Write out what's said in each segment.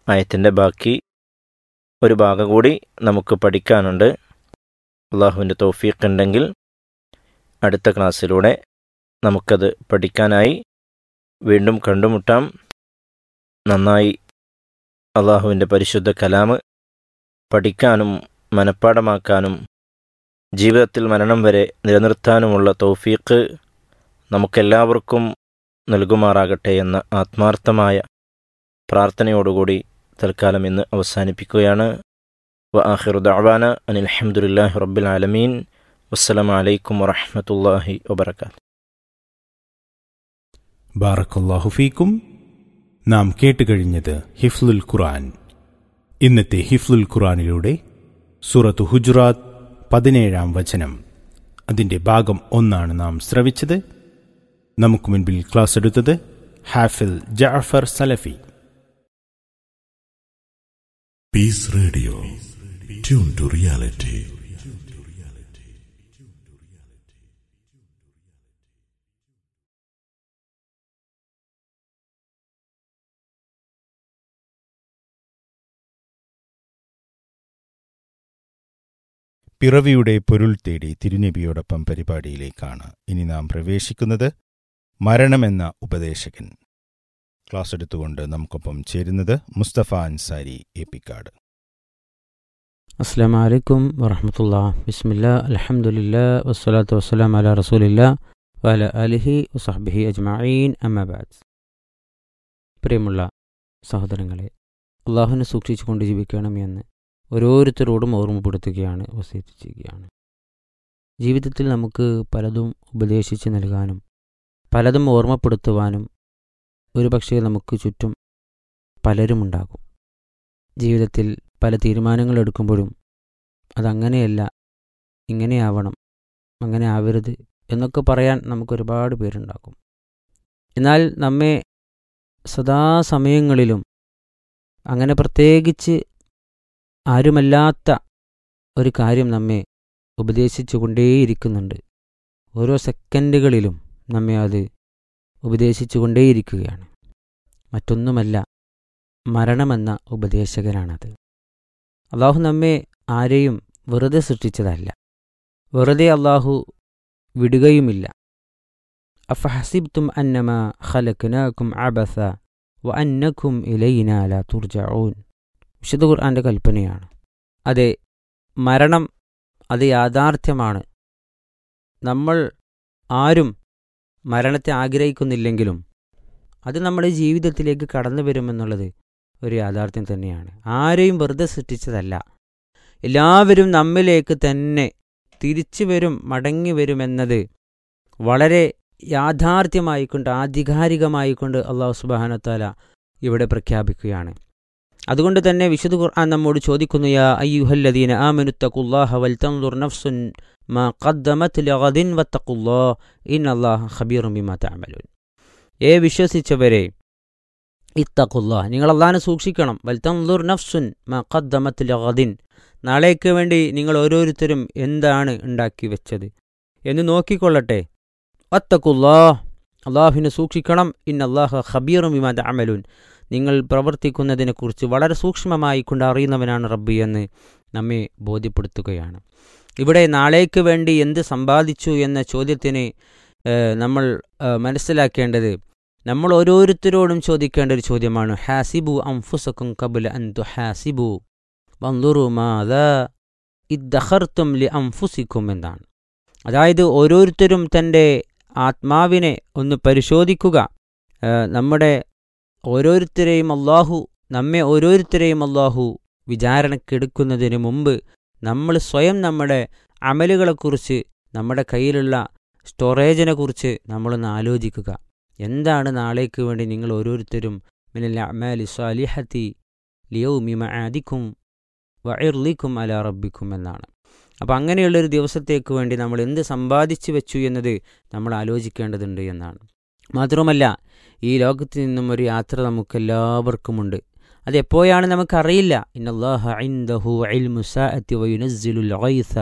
ആയത്തിൻ്റെ ബാക്കി ഒരു ഭാഗം കൂടി നമുക്ക് പഠിക്കാനുണ്ട് അള്ളാഹുവിൻ്റെ തൗഫീഖ് ഉണ്ടെങ്കിൽ അടുത്ത ക്ലാസ്സിലൂടെ നമുക്കത് പഠിക്കാനായി വീണ്ടും കണ്ടുമുട്ടാം നന്നായി അള്ളാഹുവിൻ്റെ പരിശുദ്ധ കലാമ് പഠിക്കാനും മനഃപ്പാടമാക്കാനും ജീവിതത്തിൽ മരണം വരെ നിലനിർത്താനുമുള്ള തൗഫീഖ് നമുക്കെല്ലാവർക്കും നൽകുമാറാകട്ടെ എന്ന ആത്മാർത്ഥമായ പ്രാർത്ഥനയോടുകൂടി തൽക്കാലം ഇന്ന് അവസാനിപ്പിക്കുകയാണ് വ ആഹിറു ദഅവാന അനിൽ അൽഹംദുലില്ലാഹി റബ്ബിൽ ആലമീൻ വസ്സലാമു അലൈക്കും വറഹ്മത്തുള്ളാഹി വബറകാതുഹു ബാറക്കല്ലാഹു ഫീക്കും നാം കേട്ടുകഴിഞ്ഞത് ഹിഫ്ലുൽ ഖുർആൻ ഇന്നത്തെ ഹിഫ്ലുൽ ഖുർആനിലൂടെ സൂറത്ത് ഹുജുറാത്ത് പതിനേഴാം വചനം അതിന്റെ ഭാഗം ഒന്നാണ് നാം ശ്രവിച്ചത് നമുക്ക് മുൻപിൽ ക്ലാസ് എടുത്തത് ഹാഫിൽ ജാഫർ സലഫി Peace Radio. Tune to reality. പിറവിയുടെ പൊരുൾ തേടി തിരുനബിയോടൊപ്പം പരിപാടിയിലേക്കാണ് ഇനി നാം പ്രവേശിക്കുന്നത് മരണമെന്ന ഉപദേശകൻ ക്ലാസ് എടുത്തുകൊണ്ട് നമുക്കൊപ്പം ചേരുന്നത് മുസ്തഫ അൻസാരി എപ്പിക്കാട് അസ്സാം വലൈക്കും വറഹമത്തുള്ള ബിസ്മില്ല അലഹമുല്ല വസ്സലാത്തു വസ്സലാം അല റസൂലില്ല വല അലിഹി വസഹബിഹി അജ്മഈൻ അമ്മബാദ് പ്രിയമുള്ള സഹോദരങ്ങളെ അള്ളാഹുവിനെ സൂക്ഷിച്ചുകൊണ്ട് ജീവിക്കണം എന്ന് ഓരോരുത്തരോടും ഓർമ്മപ്പെടുത്തുകയാണ് വസീത്ത് ചെയ്യുകയാണ് ജീവിതത്തിൽ നമുക്ക് പലതും ഉപദേശിച്ച് നൽകാനും പലതും ഓർമ്മപ്പെടുത്തുവാനും ഒരുപക്ഷെ നമുക്ക് ചുറ്റും പലരുമുണ്ടാകും ജീവിതത്തിൽ പല തീരുമാനങ്ങൾ എടുക്കുമ്പോഴും അതങ്ങനെയല്ല ഇങ്ങനെയാവണം അങ്ങനെ ആവരുത് എന്നൊക്കെ പറയാൻ നമുക്കൊരുപാട് പേരുണ്ടാകും എന്നാൽ നമ്മെ സദാസമയങ്ങളിലും അങ്ങനെ പ്രത്യേകിച്ച് ആരുമല്ലാത്ത ഒരു കാര്യം നമ്മെ ഉപദേശിച്ചുകൊണ്ടേയിരിക്കുന്നുണ്ട് ഓരോ സെക്കൻഡുകളിലും നമ്മെ അത് ഉപദേശിച്ചുകൊണ്ടേയിരിക്കുകയാണ് മറ്റൊന്നുമല്ല മരണമെന്ന ഉപദേശകനാണത് അള്ളാഹു നമ്മെ ആരെയും വെറുതെ സൃഷ്ടിച്ചതല്ല വെറുതെ അള്ളാഹു വിടുകയുമില്ല അഫഹസിബ്തും അന്നമ ഖലഖ്നാകും അബസ വ അന്നക്കും ഇലൈനാല തുർജഊൻ വിശുദ്ധ ഖുർആന്റെ കൽപ്പനയാണ് അതെ മരണം അത് യാഥാർത്ഥ്യമാണ് നമ്മൾ ആരും മരണത്തെ ആഗ്രഹിക്കുന്നില്ലെങ്കിലും അത് നമ്മുടെ ജീവിതത്തിലേക്ക് കടന്നു വരുമെന്നുള്ളത് ഒരു യാഥാർത്ഥ്യം തന്നെയാണ് ആരെയും വെറുതെ സൃഷ്ടിച്ചതല്ല എല്ലാവരും നമ്മിലേക്ക് തന്നെ തിരിച്ചു വരും മടങ്ങി വരുമെന്നത് വളരെ യാഥാർത്ഥ്യമായിക്കൊണ്ട് ആധികാരികമായിക്കൊണ്ട് അള്ളാഹു സുബാനത്താല ഇവിടെ പ്രഖ്യാപിക്കുകയാണ് അതുകൊണ്ട് തന്നെ വിശുദ്ധ ഖുർആൻ നമ്മോട് ചോദിക്കുന്നു യാ അയ്യുഹല്ലദീന ആമനുത്തഖുല്ലാഹ വൽ തൻദുർ നഫ്സുൻ മാ ഖദ്ദമത് ലഗദിൻ വത്തഖുല്ലാഹ് ഇന്നല്ലാഹ ഖബീറും ബിമാ തഅമലൂൻ ഏ വിശ്വസിച്ചവരെ ഇത്തഖുല്ലാ നിങ്ങൾ അള്ളാഹിനെ സൂക്ഷിക്കണം വൽ തൻദുർ നഫ്സുൻ മാ ഖദ്ദമത് ലഗദിൻ നാളേക്ക് വേണ്ടി നിങ്ങൾ ഓരോരുത്തരും എന്താണ് ഉണ്ടാക്കി വെച്ചത് എന്ന് നോക്കിക്കൊള്ളട്ടെ വത്തഖുല്ലാ അള്ളാഹുവിനെ സൂക്ഷിക്കണം ഇന്നല്ലാഹ ഖബീറും ബിമാ തഅമലൂൻ നിങ്ങൾ പ്രവർത്തിക്കുന്നതിനെക്കുറിച്ച് വളരെ സൂക്ഷ്മമായി കൊണ്ട് അറിയുന്നവനാണ് റബ്ബി എന്ന് നമ്മെ ബോധ്യപ്പെടുത്തുകയാണ് ഇവിടെ നാളേക്ക് വേണ്ടി എന്ത് സമ്പാദിച്ചു എന്ന ചോദ്യത്തിന് നമ്മൾ മനസ്സിലാക്കേണ്ടത് നമ്മൾ ഓരോരുത്തരോടും ചോദിക്കേണ്ട ഒരു ചോദ്യമാണ് ഹാസിബു അംഫുസക്കും കബുല അന്തു ഹാസിബു വന്തുറു മാത ഇദ്ദഹർത്തും ലി അംഫുസിക്കും എന്നാണ് അതായത് ഓരോരുത്തരും തൻ്റെ ആത്മാവിനെ ഒന്ന് പരിശോധിക്കുക നമ്മുടെ ഓരോരുത്തരെയും അള്ളാഹു നമ്മെ ഓരോരുത്തരെയും അള്ളാഹു വിചാരണക്കെടുക്കുന്നതിന് മുമ്പ് നമ്മൾ സ്വയം നമ്മുടെ അമലുകളെക്കുറിച്ച് നമ്മുടെ കയ്യിലുള്ള സ്റ്റോറേജിനെ കുറിച്ച് നമ്മളൊന്ന് ആലോചിക്കുക എന്താണ് നാളേക്ക് വേണ്ടി നിങ്ങൾ ഓരോരുത്തരും മിനൽ അമാലി സ്വാലിഹത്തി ലിയൗമിമ ആദിക്കും വയർലിക്കും അല റബ്ബിക്കും എന്നാണ് അപ്പോൾ അങ്ങനെയുള്ളൊരു ദിവസത്തേക്ക് വേണ്ടി നമ്മൾ എന്ത് സമ്പാദിച്ചു വെച്ചു എന്നത് നമ്മൾ ആലോചിക്കേണ്ടതുണ്ട് എന്നാണ് മാത്രമല്ല ഈ ലോകത്ത് നിന്നും ഒരു യാത്ര നമുക്കെല്ലാവർക്കുമുണ്ട് അതെപ്പോഴാണ് നമുക്കറിയില്ല ഇന്നല്ലാഹ ഇൻദഹു ഇൽമു സാഅത്തി വയുനസ്സിലുൽ ഗൈസ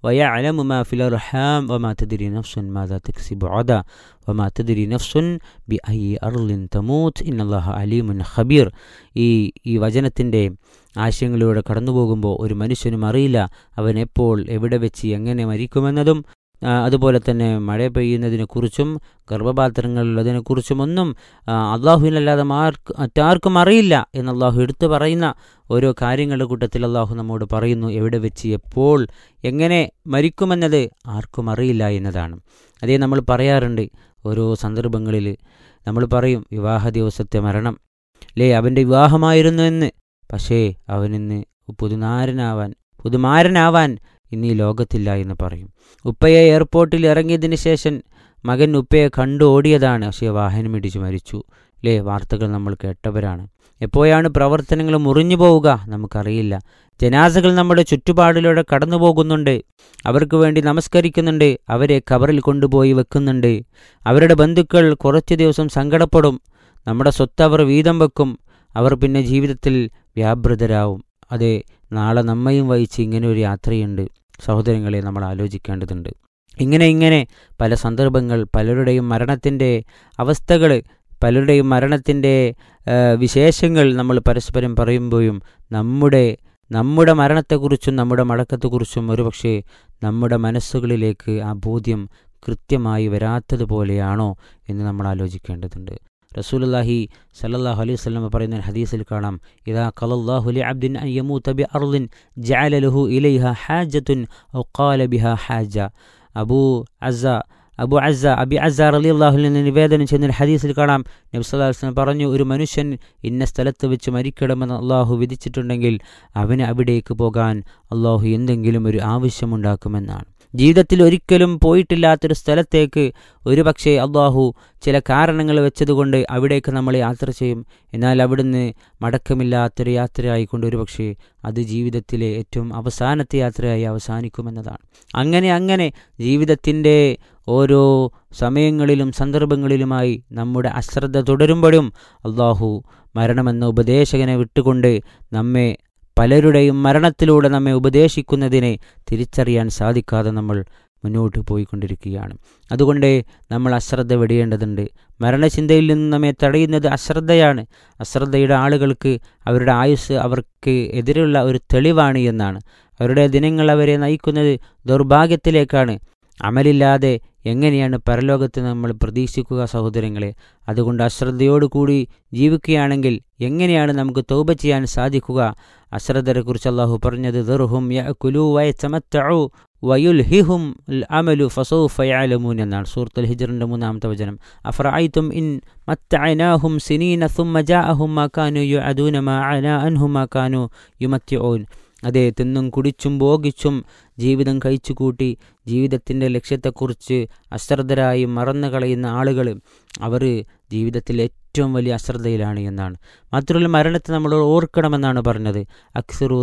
ويعلم ما في الأرحام وما تدري نفس ماذا تكسب غدا وما تدري نفس بأي أرض تموت إن الله عليم خبير ഈ ഈ വചനത്തിൻ്റെ ആശയങ്ങളിലൂടെ കടന്നു പോകുമ്പോൾ ഒരു മനുഷ്യനും അറിയില്ല അവൻ എപ്പോൾ എവിടെ വെച്ച് എങ്ങനെ മരിക്കുമെന്നതും ആ, അതുപോലെ തന്നെ മഴ പെയ്യുന്നതിനെക്കുറിച്ചും ഗർഭപാത്രങ്ങളുള്ളതിനെക്കുറിച്ചും ഒന്നും ആ, അള്ളാഹുവിനല്ലാതെ മാർക്ക് മറ്റാർക്കും അറിയില്ല എന്ന് അള്ളാഹു എടുത്തു പറയുന്ന ഓരോ കാര്യങ്ങളുടെ കൂട്ടത്തിൽ അള്ളാഹു നമ്മോട് പറയുന്നു എവിടെ വെച്ച് എപ്പോൾ എങ്ങനെ മരിക്കുമെന്നത് ആർക്കും അറിയില്ല എന്നതാണ് അതേ നമ്മൾ പറയാറുണ്ട് ഓരോ സന്ദർഭങ്ങളിൽ നമ്മൾ പറയും വിവാഹ ദിവസത്തെ മരണം ലേ അവൻ്റെ വിവാഹമായിരുന്നു എന്ന് പക്ഷേ അവനിന്ന് പുതുനാരനാവാൻ പുതുമാരനാവാൻ ഇന്ന് ഈ ലോകത്തില്ല എന്ന് പറയും ഉപ്പയെ എയർപോർട്ടിൽ ഇറങ്ങിയതിന് ശേഷം മകൻ ഉപ്പയെ കണ്ടു ഓടിയതാണ് പക്ഷേ വാഹനം ഇടിച്ചു മരിച്ചു ലേ വാർത്തകൾ നമ്മൾ കേട്ടവരാണ് എപ്പോഴാണ് പ്രവർത്തനങ്ങൾ മുറിഞ്ഞു പോവുക നമുക്കറിയില്ല ജനാസകൾ നമ്മുടെ ചുറ്റുപാടിലൂടെ കടന്നു പോകുന്നുണ്ട് അവർക്ക് വേണ്ടി നമസ്കരിക്കുന്നുണ്ട് അവരെ കബറിൽ കൊണ്ടുപോയി വെക്കുന്നുണ്ട് അവരുടെ ബന്ധുക്കൾ കുറച്ചു ദിവസം സങ്കടപ്പെടും നമ്മുടെ സ്വത്ത് അവർ വീതം വെക്കും അവർ പിന്നെ ജീവിതത്തിൽ വ്യാപൃതരാവും അതെ നാളെ നമ്മയും വഹിച്ച് ഇങ്ങനെ ഒരു യാത്രയുണ്ട് സഹോദരങ്ങളെ നമ്മൾ ആലോചിക്കേണ്ടതുണ്ട് ഇങ്ങനെ ഇങ്ങനെ പല സന്ദർഭങ്ങൾ പലരുടെയും മരണത്തിൻ്റെ അവസ്ഥകൾ പലരുടെയും മരണത്തിൻ്റെ ആ, വിശേഷങ്ങൾ നമ്മൾ പരസ്പരം പറയുമ്പോഴും നമ്മുടെ നമ്മുടെ മരണത്തെക്കുറിച്ചും നമ്മുടെ മടക്കത്തെക്കുറിച്ചും ഒരുപക്ഷെ നമ്മുടെ മനസ്സുകളിലേക്ക് ആ ബോധ്യം കൃത്യമായി വരാത്തതുപോലെയാണോ എന്ന് നമ്മൾ ആലോചിക്കേണ്ടതുണ്ട് റസൂലുള്ളാഹി സല്ലല്ലാഹു അലൈഹി വസല്ലം പറയുന്ന ഒരു ഹദീസിൽ കാണാം ഇദാ ഖലല്ലാഹു ലി അബ്ദിൻ അൻ യമൂത ബി അർളിൻ ജഅല ലഹു ഇലൈഹ ഹാജത്തുൻ ഔ ഖാല ബിഹാ ഹാജ അബൂ അസ അബു അസ അബി അസ റളിയല്ലാഹു നിന്ന് നിവേദനം ചെയ്യുന്ന ഒരു ഹദീസിൽ കാണാം നബി സല്ലല്ലാഹു അലൈഹി വസല്ലം പറഞ്ഞു ഒരു മനുഷ്യൻ ഇന്ന സ്ഥലത്ത് വെച്ച് മരിക്കണമെന്ന് അള്ളാഹു വിധിച്ചിട്ടുണ്ടെങ്കിൽ അവന് അവിടേക്ക് പോകാൻ അള്ളാഹു എന്തെങ്കിലും ഒരു ആവശ്യമുണ്ടാക്കുമെന്നാണ് ജീവിതത്തിൽ ഒരിക്കലും പോയിട്ടില്ലാത്തൊരു സ്ഥലത്തേക്ക് ഒരു പക്ഷേ അള്ളാഹു ചില കാരണങ്ങൾ വെച്ചതുകൊണ്ട് അവിടേക്ക് നമ്മൾ യാത്ര ചെയ്യും എന്നാൽ അവിടുന്ന് മടക്കമില്ലാത്തൊരു യാത്രയായിക്കൊണ്ട് ഒരു പക്ഷേ അത് ജീവിതത്തിലെ ഏറ്റവും അവസാനത്തെ യാത്രയായി അവസാനിക്കുമെന്നതാണ് അങ്ങനെ അങ്ങനെ ജീവിതത്തിൻ്റെ ഓരോ സമയങ്ങളിലും സന്ദർഭങ്ങളിലുമായി നമ്മുടെ അശ്രദ്ധ തുടരുമ്പോഴും അള്ളാഹു മരണമെന്ന ഉപദേശകനെ വിട്ടുകൊണ്ട് നമ്മെ പലരുടെയും മരണത്തിലൂടെ നമ്മെ ഉപദേശിക്കുന്നതിനെ തിരിച്ചറിയാൻ സാധിക്കാതെ നമ്മൾ മുന്നോട്ട് പോയിക്കൊണ്ടിരിക്കുകയാണ് അതുകൊണ്ട് നമ്മൾ അശ്രദ്ധ വെടിയേണ്ടതുണ്ട് മരണചിന്തയിൽ നിന്ന് നമ്മെ തടയുന്നത് അശ്രദ്ധയാണ് അശ്രദ്ധയുടെ ആളുകൾക്ക് അവരുടെ ആയുസ് അവർക്ക് എതിരുള്ള ഒരു തെളിവാണ് എന്നാണ് അവരുടെ ദിനങ്ങൾ അവരെ നയിക്കുന്നത് ദൗർഭാഗ്യത്തിലേക്കാണ് അമലില്ലാതെ എങ്ങനെയാണ് പരലോകത്ത് നമ്മൾ പ്രതീക്ഷിക്കുക സഹോദരങ്ങളെ അതുകൊണ്ട് അശ്രദ്ധയോടുകൂടി ജീവിക്കുകയാണെങ്കിൽ എങ്ങനെയാണ് നമുക്ക് തൗബ ചെയ്യാൻ സാധിക്കുക അശ്രദ്ധരെക്കുറിച്ച് അള്ളാഹു പറഞ്ഞത് ദർഹും യഅ്കുലൂ വയതമത്തഉ വയുൽഹിഹും അമലു ഫസൗഫ യഅലമൂൻ എന്നാണ് സൂറത്തുൽ ഹിജ്റിന്റെ മൂന്നാമത്തെ വചനം അഫറഅയ്തും ഇൻ മത്തഅനാഹും സിനീന ثم جاءهم ما كانوا يعدون ما عنا عنهم ما كانوا يمتعون അതെ തിന്നും കുടിച്ചും ഭോഗിച്ചും ജീവിതം കഴിച്ചുകൂട്ടി ജീവിതത്തിൻ്റെ ലക്ഷ്യത്തെക്കുറിച്ച് അശ്രദ്ധരായി മറന്നു കളയുന്ന ആളുകൾ അവർ ജീവിതത്തിൽ ഏറ്റവും വലിയ അശ്രദ്ധയിലാണ് എന്നാണ് മാത്രമല്ല മരണത്തെ നമ്മൾ ഓർക്കണമെന്നാണ് പറഞ്ഞത് അക്സറു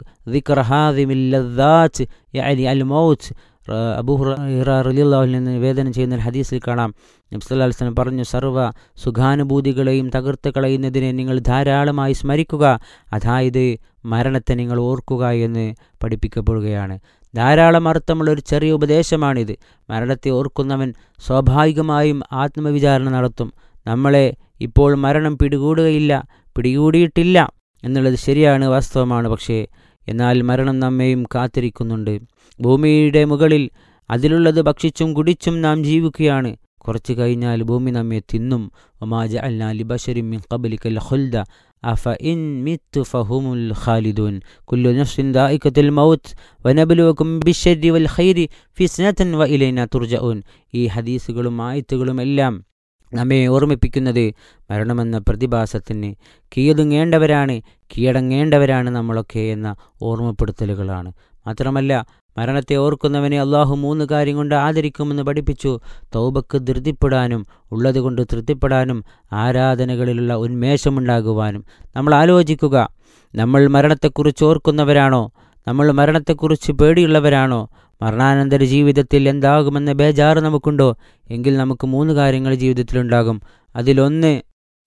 അൽ മൗത്ത് അബൂഹുറിൽ നിന്ന് നിവേദനം ചെയ്യുന്ന ഒരു ഹദീസിൽ കാണാം നബ്സല്ലാസ്ലം പറഞ്ഞു സർവ്വ സുഖാനുഭൂതികളെയും തകർത്ത് കളയുന്നതിനെ നിങ്ങൾ ധാരാളമായി സ്മരിക്കുക അതായത് മരണത്തെ നിങ്ങൾ ഓർക്കുക എന്ന് പഠിപ്പിക്കപ്പെടുകയാണ് ധാരാളം അർത്ഥമുള്ള ഒരു ചെറിയ ഉപദേശമാണിത് മരണത്തെ ഓർക്കുന്നവൻ സ്വാഭാവികമായും ആത്മവിചാരണ നടത്തും നമ്മളെ ഇപ്പോൾ മരണം പിടികൂടുകയില്ല പിടികൂടിയിട്ടില്ല എന്നുള്ളത് ശരിയാണ് വാസ്തവമാണ് പക്ഷേ എന്നാൽ മരണം നമ്മെയും കാത്തിരിക്കുന്നുണ്ട് ഭൂമിയുടെ മുകളിൽ അതിലുള്ളത് ഭക്ഷിച്ചും കുടിച്ചും നാം ജീവിക്കുകയാണ് കുറച്ചു കഴിഞ്ഞാൽ ഭൂമി നമ്മെ തിന്നും ഒമാജ അൽനാലി ബഷരിം മിൻ ഖബലിക്കൽ ഖുൽദ അഫ ഇൻ മിത്തു ഫഹുമുൽ ഖാലിദൂൻ കുല്ലു നഫ്സിൻ ദായിഖത്തുൽ മൗത്ത് വനബ്ലുവക്കും ബിശ്ശരി വൽ ഖൈരി ഫിസ്നതൻ വ ഇലൈന തുർജഊൻ ഈ ഹദീസുകളും ആയത്തുകളും എല്ലാം നമ്മെ ഓർമ്മിപ്പിക്കുന്നത് മരണമെന്ന പ്രതിഭാസത്തിന് കീഴടങ്ങേണ്ടവരാണ് കീഴടങ്ങേണ്ടവരാണ് നമ്മളൊക്കെ എന്ന ഓർമ്മപ്പെടുത്തലുകളാണ് മാത്രമല്ല മരണത്തെ ഓർക്കുന്നവനെ അള്ളാഹു മൂന്ന് കാര്യം കൊണ്ട് ആദരിക്കുമെന്ന് പഠിപ്പിച്ചു തൗബക്ക് ധൃതിപ്പെടാനും ഉള്ളതുകൊണ്ട് തൃപ്തിപ്പെടാനും ആരാധനകളിലുള്ള ഉന്മേഷമുണ്ടാകുവാനും നമ്മൾ ആലോചിക്കുക നമ്മൾ മരണത്തെക്കുറിച്ച് ഓർക്കുന്നവരാണോ നമ്മൾ മരണത്തെക്കുറിച്ച് പേടിയുള്ളവരാണോ മരണാനന്തര ജീവിതത്തിൽ എന്താകുമെന്ന ബേജാറ് നമുക്കുണ്ടോ എങ്കിൽ നമുക്ക് മൂന്ന് കാര്യങ്ങൾ ജീവിതത്തിലുണ്ടാകും അതിലൊന്ന്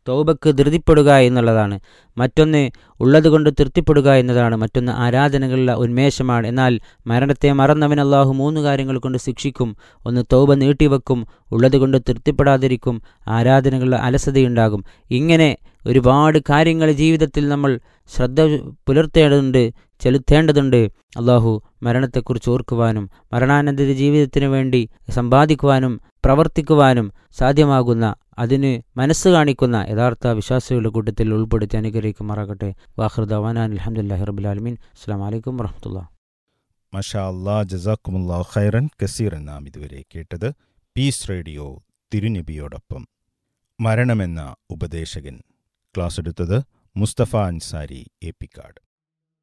തൗബക്ക് ധൃതിപ്പെടുക എന്നുള്ളതാണ് മറ്റൊന്ന് ഉള്ളതുകൊണ്ട് തൃപ്തിപ്പെടുക എന്നതാണ് മറ്റൊന്ന് ആരാധനകളുടെ ഉന്മേഷമാണ് എന്നാൽ മരണത്തെ മറന്നവൻ അള്ളാഹു മൂന്ന് കാര്യങ്ങൾ കൊണ്ട് ശിക്ഷിക്കും ഒന്ന് തൗബ നീട്ടിവെക്കും ഉള്ളതുകൊണ്ട് തൃപ്തിപ്പെടാതിരിക്കും ആരാധനകളുടെ അലസതയുണ്ടാകും ഇങ്ങനെ ഒരുപാട് കാര്യങ്ങൾ ജീവിതത്തിൽ നമ്മൾ ശ്രദ്ധ പുലർത്തേണ്ടതുണ്ട് ചെലുത്തേണ്ടതുണ്ട് അള്ളാഹു മരണത്തെക്കുറിച്ച് ഓർക്കുവാനും മരണാനന്തര ജീവിതത്തിനു വേണ്ടി സമ്പാദിക്കുവാനും പ്രവർത്തിക്കുവാനും സാധ്യമാകുന്ന അതിന് മനസ്സ് കാണിക്കുന്ന യഥാർത്ഥ വിശ്വാസികളുടെ കൂട്ടത്തിൽ ഉൾപ്പെടുത്തി അനുഗ്രഹിക്കുമാറാകട്ടെ വാഹൃദാൻ അലഹമുല്ലാ റബുലാലമീൻ അസ്സാം വലൈക്കും വറഹമുല്ല മഷാ അല്ലാ ജസാക്കുമുല്ലാ ഖൈറൻ കസീർ നാം ഇതുവരെ കേട്ടത് പീസ് റേഡിയോ തിരുനബിയോടൊപ്പം മരണമെന്ന ഉപദേശകൻ ക്ലാസ് എടുത്തത് മുസ്തഫ അൻസാരി എപ്പിക്കാട്